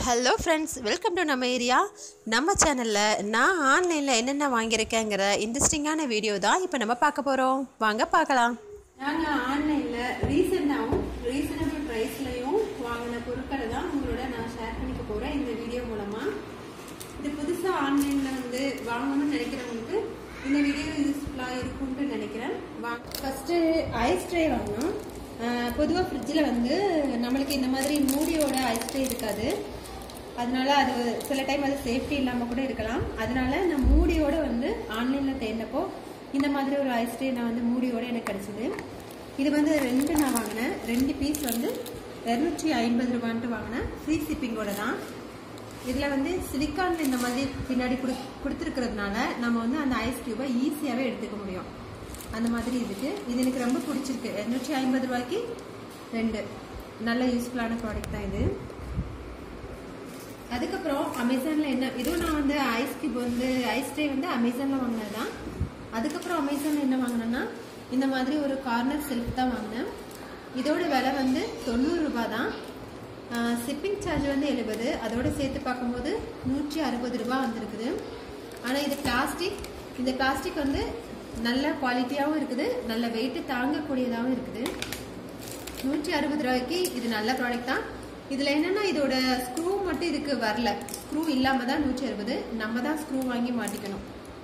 hello friends welcome to நம்ம area நம்ம சேனலில் நான் ஆன்லைனில் என்னென்ன வாங்கியிருக்கேங்கிற இன்ட்ரெஸ்டிங்கான வீடியோ தான் இப்போ நம்ம பார்க்க போகிறோம் வாங்க பார்க்கலாம் நாங்கள் ஆன்லைனில் ரீசெண்டாகவும் ரீசனபிள் ப்ரைஸ்லையும் வாங்கின பொருட்களை தான் உங்களோட நான் ஷேர் பண்ணிக்க போகிறேன் இந்த வீடியோ மூலமாக இது புதுசாக ஆன்லைனில் வந்து வாங்கணும்னு நினைக்கிறவங்களுக்கு இந்த வீடியோ யூஸ்ஃபுல்லாக இருக்கும்னு நினைக்கிறேன் வா ஃபஸ்ட்டு ஐஸ் ட்ரே வாங்கினோம் பொதுவாக ஃப்ரிட்ஜில் வந்து நம்மளுக்கு இந்த மாதிரி மூடியோட ஐஸ் ட்ரே இருக்காது அதனால அது சில டைம் அது சேஃப்டி இல்லாமல் கூட இருக்கலாம் அதனால நான் மூடியோட வந்து ஆன்லைனில் தேர்ந்தப்போ இந்த மாதிரி ஒரு ஐஸ் ட்ரே நான் வந்து மூடியோட எனக்கு கிடைச்சிது இது வந்து ரெண்டு நான் வாங்கினேன் ரெண்டு பீஸ் வந்து இரநூற்றி ஐம்பது ரூபான்ட்டு வாங்கினேன் ஃப்ரீ ஷிப்பிங்கோட தான் இதில் வந்து சிலிக்கான் இந்த மாதிரி பின்னாடி கொடு கொடுத்துருக்கிறதுனால நம்ம வந்து அந்த ஐஸ் கியூபை ஈஸியாகவே எடுத்துக்க முடியும் அந்த மாதிரி இதுக்கு இது எனக்கு ரொம்ப பிடிச்சிருக்கு இரநூற்றி ஐம்பது ரூபாய்க்கு ரெண்டு நல்ல யூஸ்ஃபுல்லான ப்ராடக்ட் தான் இது அதுக்கப்புறம் அமேசானில் என்ன இதுவும் நான் வந்து ஐஸ் கியூப் வந்து ஐஸ் ட்ரே வந்து அமேசானில் வாங்கினது தான் அதுக்கப்புறம் அமேசானில் என்ன வாங்கினேன்னா இந்த மாதிரி ஒரு கார்னர் செல்ஃப் தான் வாங்கினேன் இதோட விலை வந்து தொண்ணூறு ரூபாய் தான் ஷிப்பிங் சார்ஜ் வந்து எழுபது அதோட சேர்த்து பார்க்கும்போது நூற்றி அறுபது ரூபாய் வந்திருக்குது ஆனால் இது பிளாஸ்டிக் இந்த பிளாஸ்டிக் வந்து நல்ல குவாலிட்டியாகவும் இருக்குது நல்ல வெயிட்டு தாங்கக்கூடியதாகவும் இருக்குது நூற்றி அறுபது ரூபாய்க்கு இது நல்ல ப்ராடக்ட் தான் இதில் என்னன்னா இதோட ஸ்க்ரூ மட்டும் இதுக்கு வரல ஸ்க்ரூ இல்லாமல் தான் நூற்றி அறுபது நம்ம தான் ஸ்க்ரூ வாங்கி மாட்டிக்கணும்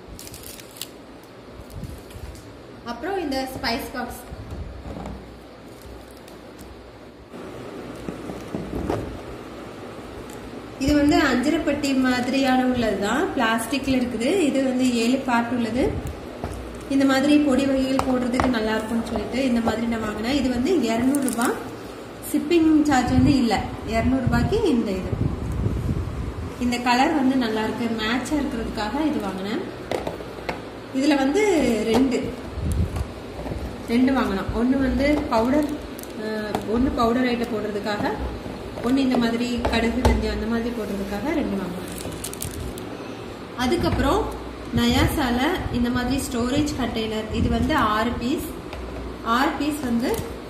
அப்புறம் இந்த ஸ்பைஸ் பாக்ஸ் இது வந்து அஞ்சரைப்பட்டி மாதிரியான உள்ளது தான் பிளாஸ்டிக்ல இருக்குது இது வந்து ஏழு பார்ட் உள்ளது இந்த மாதிரி பொடி வகைகள் போடுறதுக்கு நல்லா இருக்கும்னு சொல்லிட்டு இந்த மாதிரி நான் வாங்கினேன் இது வந்து இரநூறுபா ஷிப்பிங் சார்ஜ் வந்து இல்லை இரநூறுபாய்க்கு இந்த இது இந்த கலர் வந்து நல்லா இருக்கு மேட்சாக இருக்கிறதுக்காக இது வாங்கினேன் இதில் வந்து ரெண்டு ரெண்டு வாங்கினோம் ஒன்று வந்து பவுடர் ஒன்று பவுடர் ஐட்டம் போடுறதுக்காக ஒன்று இந்த மாதிரி கடுகு வெந்தயம் அந்த மாதிரி போடுறதுக்காக ரெண்டு வாங்கினோம் அதுக்கப்புறம் நயாசால இந்த மாதிரி ஸ்டோரேஜ் கண்டெய்னர் இது வந்து ஆறு பீஸ் ஆறு பீஸ் வந்து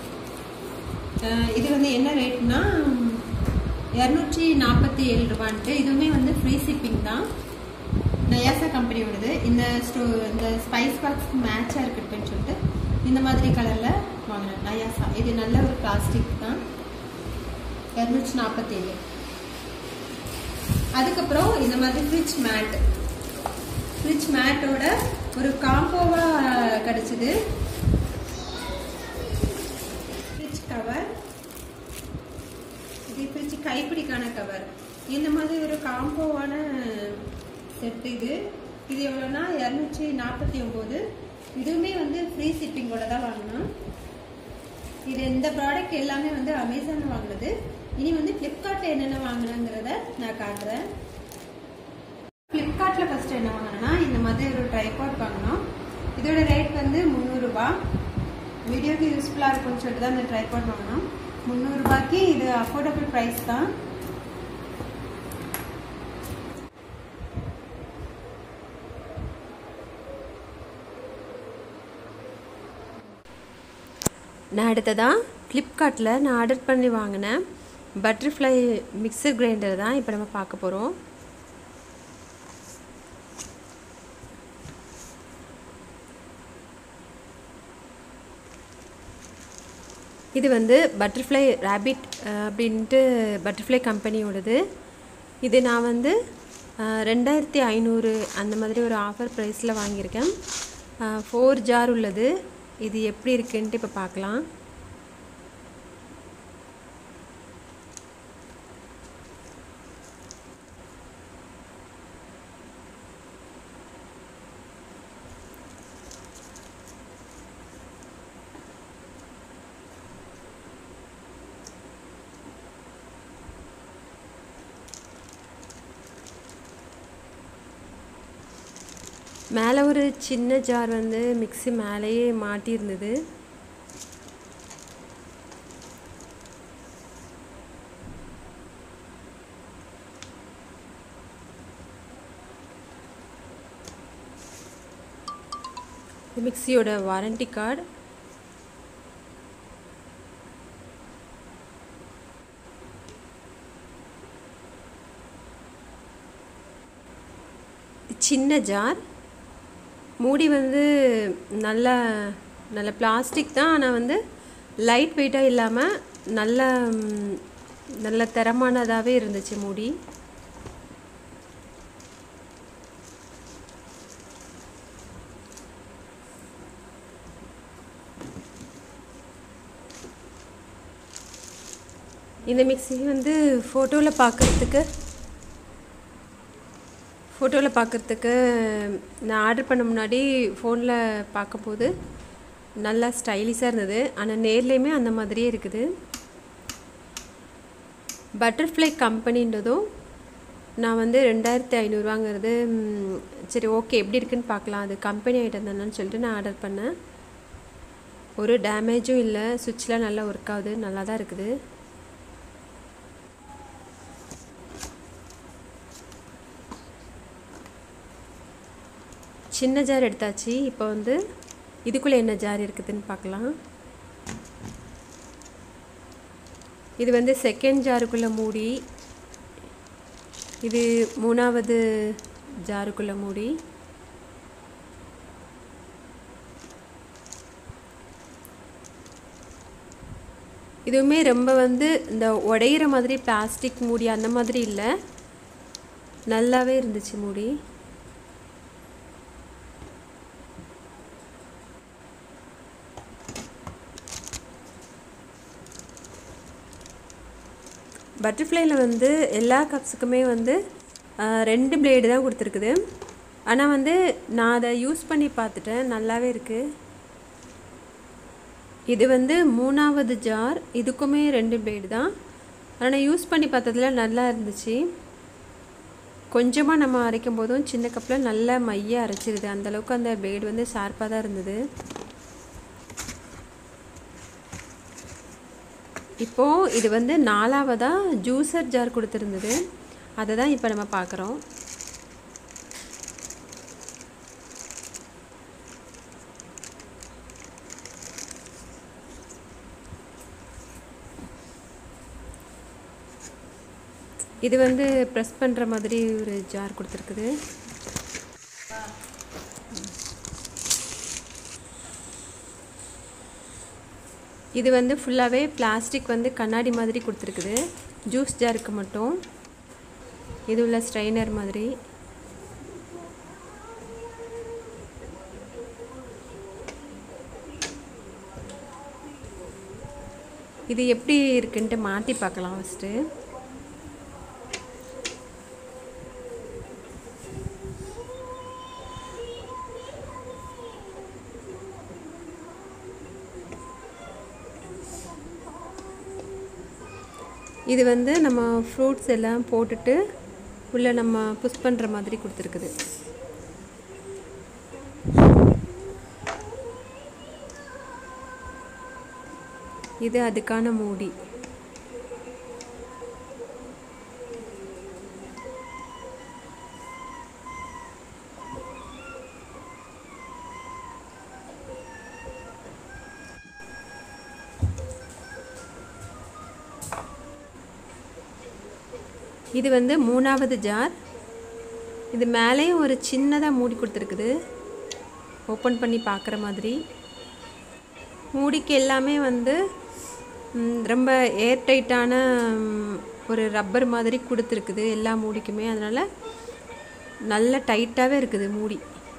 இது வந்து என்ன ரேட்னா இரநூற்றி நாற்பத்தி ஏழு ரூபான்ட்டு இதுவுமே வந்து ஃப்ரீ ஷிப்பிங் தான் நயாசா கம்பெனியோடது இந்த ஸ்டோ இந்த ஸ்பைஸ் பாக்ஸ் மேட்சாக இருக்கட்டும்னு சொல்லிட்டு இந்த மாதிரி கலரில் வாங்கினேன் நயாசா இது நல்ல ஒரு பிளாஸ்டிக் தான் இரநூற்றி நாற்பத்தேழு அதுக்கப்புறம் இந்த மாதிரி ஃப்ரிட்ஜ் மேட் ஃப்ரிட்ஜ் மேட்டோட ஒரு காம்போவாக கிடச்சிது ஃப்ரிட்ஜ் கவர் இது ஃப்ரிட்ஜ் கைப்பிடிக்கான கவர் இந்த மாதிரி ஒரு காம்போவான செட் இது இது எவ்வளோனா இரநூற்றி நாற்பத்தி ஒம்பது இதுவுமே வந்து ஃப்ரீ ஷிப்பிங்கோட தான் வாங்கினோம் இது இந்த ப்ராடக்ட் எல்லாமே வந்து அமேசானில் வாங்கினது இனி வந்து ஃப்ளிப்கார்ட்டில் என்னென்ன வாங்கினேங்கிறத நான் காட்டுறேன் ஃப்ளிப்கார்ட்டில் ஃபஸ்ட்டு என்ன வாங்கினேன்னா இந்த மாதிரி ஒரு ட்ரைபாட் வாங்கினோம் இதோட ரேட் வந்து முந்நூறுரூபா வீடியோக்கு யூஸ்ஃபுல்லாக இருக்கும்னு சொல்லிட்டு தான் இந்த ட்ரைபாட் வாங்கினோம் முந்நூறுரூபாய்க்கு இது அஃபோர்டபுள் ப்ரைஸ் தான் நான் அடுத்ததாக ஃப்ளிப்கார்ட்டில் நான் ஆர்டர் பண்ணி வாங்கினேன் பட்டர்ஃப்ளை மிக்சர் கிரைண்டர் தான் இப்போ நம்ம பார்க்க போகிறோம் இது வந்து பட்டர்ஃப்ளை ரேபிட் அப்படின்ட்டு பட்டர்ஃப்ளை கம்பெனியோடது இது நான் வந்து ரெண்டாயிரத்தி ஐநூறு அந்த மாதிரி ஒரு ஆஃபர் ப்ரைஸில் வாங்கியிருக்கேன் ஃபோர் ஜார் உள்ளது இது எப்படி இருக்குன்ட்டு இப்போ பார்க்கலாம் மேலே ஒரு சின்ன ஜார் வந்து மிக்ஸி மேலேயே மாட்டியிருந்தது மிக்சியோட வாரண்டி கார்டு சின்ன ஜார் மூடி வந்து நல்ல நல்ல பிளாஸ்டிக் தான் ஆனால் வந்து லைட் வெயிட்டாக இல்லாமல் நல்ல ம், நல்ல தரமானதாகவே இருந்துச்சு மூடி இந்த மிக்ஸி வந்து ஃபோட்டோவில் பார்க்குறதுக்கு ஃபோட்டோவில் பார்க்குறதுக்கு நான் ஆர்டர் பண்ண முன்னாடி ஃபோனில் பார்க்கும்போது நல்லா ஸ்டைலிஷாக இருந்தது ஆனால் நேர்லேயுமே அந்த மாதிரியே இருக்குது பட்டர்ஃப்ளை கம்பெனின்றதும் நான் வந்து ரெண்டாயிரத்தி ஐநூறுவாங்கிறது ம், சரி ஓகே எப்படி இருக்குன்னு பார்க்கலாம் அது கம்பெனி ஐட்டம் தானேன்னு சொல்லிட்டு நான் ஆர்டர் பண்ணேன் ஒரு டேமேஜும் இல்லை சுவிட்ச்லாம் நல்லா ஒர்க் ஆகுது நல்லா தான் இருக்குது சின்ன ஜார் எடுத்தாச்சு இப்போ வந்து இதுக்குள்ளே என்ன ஜார் இருக்குதுன்னு பார்க்கலாம் இது வந்து செகண்ட் ஜாருக்குள்ளே மூடி இது மூணாவது ஜாருக்குள்ளே மூடி இதுவுமே ரொம்ப வந்து இந்த உடையிற மாதிரி பிளாஸ்டிக் மூடி அந்த மாதிரி இல்லை நல்லாவே இருந்துச்சு மூடி பட்டர்ஃப்ளைல வந்து எல்லா கப்ஸுக்குமே வந்து ஆஹ், ரெண்டு பிளேடு தான் கொடுத்துருக்குது ஆனால் வந்து நான் அதை யூஸ் பண்ணி பார்த்துட்டேன் நல்லாவே இருக்குது இது வந்து மூணாவது ஜார் இதுக்குமே ரெண்டு பிளேடு தான் ஆனால் யூஸ் பண்ணி பார்த்ததுல நல்லா இருந்துச்சு கொஞ்சமாக நம்ம அரைக்கும் போதும் சின்ன கப்பில் நல்லா மைய அரைச்சிருது அந்தளவுக்கு அந்த பிளேடு வந்து ஷார்ப்பாக தான் இருந்தது இப்போது இது வந்து நாலாவதாக ஜூஸர் ஜார் கொடுத்துருந்தது அதை தான் இப்போ நம்ம பார்க்குறோம் இது வந்து ப்ரெஸ் பண்ணுற மாதிரி ஒரு ஜார் கொடுத்துருக்குது இது வந்து ஃபுல்லாகவே பிளாஸ்டிக் வந்து கண்ணாடி மாதிரி கொடுத்துருக்குது ஜூஸ் ஜாருக்கு மட்டும் இது உள்ள ஸ்ட்ரைனர் மாதிரி இது எப்படி இருக்குன்ட்டு மாற்றி பார்க்கலாம் ஃபஸ்ட்டு இது வந்து நம்ம ஃப்ரூட்ஸ் எல்லாம் போட்டுட்டு உள்ளே நம்ம புஷ் பண்ணுற மாதிரி கொடுத்துருக்குது இது அதுக்கான மூடி இது வந்து மூணாவது ஜார் இது மேலேயும் ஒரு சின்னதாக மூடி கொடுத்துருக்குது ஓப்பன் பண்ணி பார்க்குற மாதிரி மூடிக்கு எல்லாமே வந்து ம், ரொம்ப ஏர் டைட்டான ஒரு ரப்பர் மாதிரி கொடுத்துருக்குது எல்லா மூடிக்குமே அதனால் நல்ல டைட்டாகவே இருக்குது மூடி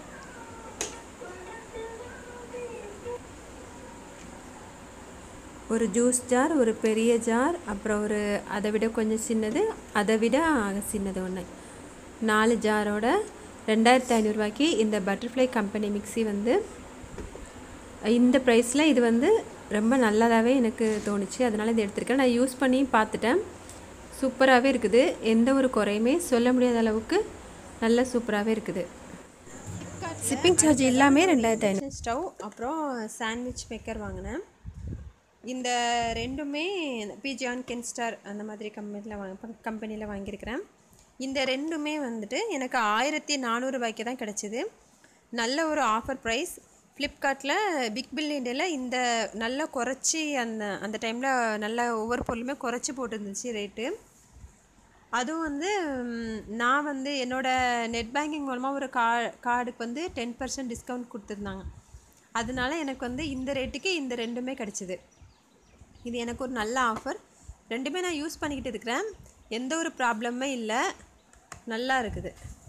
ஒரு ஜூஸ் ஜார் ஒரு பெரிய ஜார் அப்புறம் ஒரு அதை விட கொஞ்சம் சின்னது அதை விட சின்னது ஒன்று நாலு ஜாரோட ரெண்டாயிரத்தி ஐநூறுரூவாய்க்கு இந்த பட்டர்ஃப்ளை கம்பெனி மிக்ஸி வந்து இந்த ப்ரைஸில் இது வந்து ரொம்ப நல்லதாகவே எனக்கு தோணுச்சு அதனால் இதை எடுத்திருக்கேன் நான் யூஸ் பண்ணி பார்த்துட்டேன் சூப்பராகவே இருக்குது எந்த ஒரு குறையுமே சொல்ல முடியாத அளவுக்கு நல்ல சூப்பராகவே இருக்குது ஷிப்பிங் சார்ஜ் எல்லாமே ரெண்டாயிரத்தி ஐநூறு ஸ்டவ் அப்புறம் சாண்ட்விச் மேக்கர் வாங்கினேன் இந்த ரெண்டுமே பிஜியான் கென்ஸ்டார் அந்த மாதிரி கம்பெனியில் வாங்க கம்பெனியில் வாங்கியிருக்கிறேன் இந்த ரெண்டுமே வந்துட்டு எனக்கு ஆயிரத்தி நானூறுபாய்க்கு தான் கிடச்சிது நல்ல ஒரு ஆஃபர் ப்ரைஸ் ஃப்ளிப்கார்ட்டில் பிக் பில்லியனில் இந்த நல்லா குறைச்சி அந்த அந்த டைமில் நல்லா ஒவ்வொரு பொருளுமே குறைச்சி போட்டுருந்துச்சு ரேட்டு அதுவும் வந்து ம், நான் வந்து என்னோட நெட் பேங்கிங் மூலமாக ஒரு கா கார்டுக்கு வந்து டென் பர்சன்ட் டிஸ்கவுண்ட் கொடுத்துருந்தாங்க அதனால எனக்கு வந்து இந்த ரேட்டுக்கு இந்த ரெண்டுமே கிடச்சிது இது எனக்கு ஒரு நல்ல ஆஃபர் ரெண்டுமே நான் யூஸ் பண்ணிக்கிட்டு இருக்கிறேன் எந்த ஒரு ப்ராப்ளமே இல்லை நல்லா இருக்குது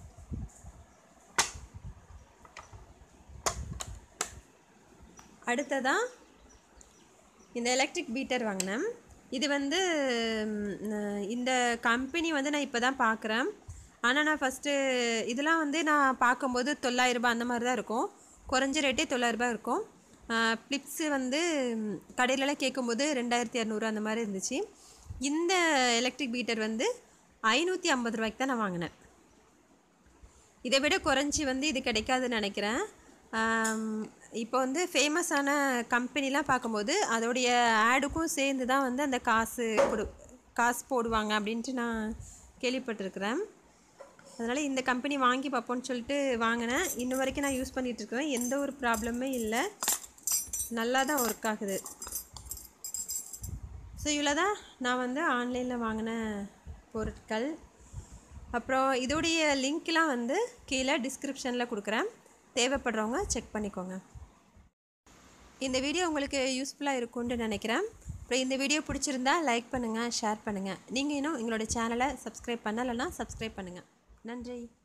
அடுத்ததாக இந்த எலக்ட்ரிக் பீட்டர் வாங்கினேன் இது வந்து ம், இந்த கம்பெனி வந்து நான் இப்போ தான் பார்க்குறேன் ஆனால் நான் ஃபஸ்ட்டு இதெல்லாம் வந்து நான் பார்க்கும்போது தொள்ளாயிரரூபா அந்த மாதிரி தான் இருக்கும் குறைஞ்ச ரேட்டே தொள்ளாயிரரூபா இருக்கும் ப்ளிப்ஸு வந்து ம், கடையிலலாம் கேட்கும்போது ரெண்டாயிரத்தி இரநூறு அந்த மாதிரி இருந்துச்சு இந்த எலக்ட்ரிக் பீட்டர் வந்து ஐநூற்றி ஐம்பது ரூபாய்க்கு தான் நான் வாங்கினேன் இதை விட குறைஞ்சி வந்து இது கிடைக்காதுன்னு நினைக்கிறேன் ஆம், இப்போ வந்து ஃபேமஸான கம்பெனிலாம் பார்க்கும்போது அதோடைய ஆடுக்கும் சேர்ந்து தான் வந்து அந்த காசு கொடு காசு போடுவாங்க அப்படின்ட்டு நான் கேள்விப்பட்டிருக்கிறேன் அதனால் இந்த கம்பெனி வாங்கி பார்ப்போம்னு சொல்லிட்டு வாங்கினேன் இன்ன வரைக்கும் நான் யூஸ் பண்ணிகிட்டு இருக்கிறேன் எந்த ஒரு ப்ராப்ளமே இல்லை நல்லா தான் ஒர்க் ஆகுது ஸோ இவ்வளோ தான் நான் வந்து ஆன்லைனில் வாங்கின பொருட்கள் அப்புறம் இதோடைய லிங்க்லாம் வந்து கீழே டிஸ்கிரிப்ஷனில் கொடுக்குறேன் தேவைப்படுறவங்க செக் பண்ணிக்கோங்க இந்த வீடியோ உங்களுக்கு யூஸ்ஃபுல்லாக இருக்கும்னு நினைக்கிறேன் அப்புறம் இந்த வீடியோ பிடிச்சிருந்தா லைக் பண்ணுங்கள் ஷேர் பண்ணுங்கள் நீங்கள் இன்னும் எங்களோட சேனலை சப்ஸ்கிரைப் பண்ணலைன்னா சப்ஸ்கிரைப் பண்ணுங்கள் நன்றி